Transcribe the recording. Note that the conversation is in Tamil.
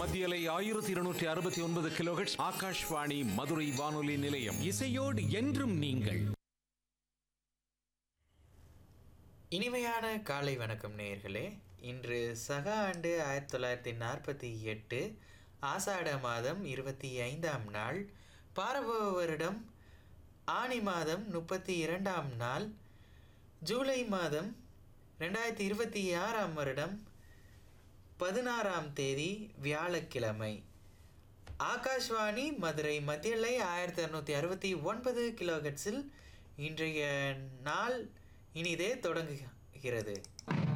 மத்தியலை ஆயிரத்தி இருநூற்றி அறுபத்தி ஒன்பது கிலோஹெட்ஸ் ஆகாஷ்வாணி மதுரை வானொலி நிலையம் இசையோடு என்றும் நீங்கள் இனிமையான காலை வணக்கம் நேயர்களே இன்று சக ஆண்டு ஆயிரத்தி தொள்ளாயிரத்தி நாற்பத்தி எட்டு ஆசாட மாதம் இருபத்தி ஐந்தாம் நாள் பாரபவ வருடம் ஆனி மாதம் முப்பத்தி இரண்டாம் நாள் ஜூலை மாதம் ரெண்டாயிரத்தி இருபத்தி ஆறாம் வருடம் பதினாறாம் தேதி வியாழக்கிழமை ஆகாஷ்வாணி மதுரை மத்தியலை ஆயிரத்தி அறுநூற்றி அறுபத்தி ஒன்பது கிலோஹெட்ஸில் இன்றைய நாள் இனிதே தொடங்குகிறது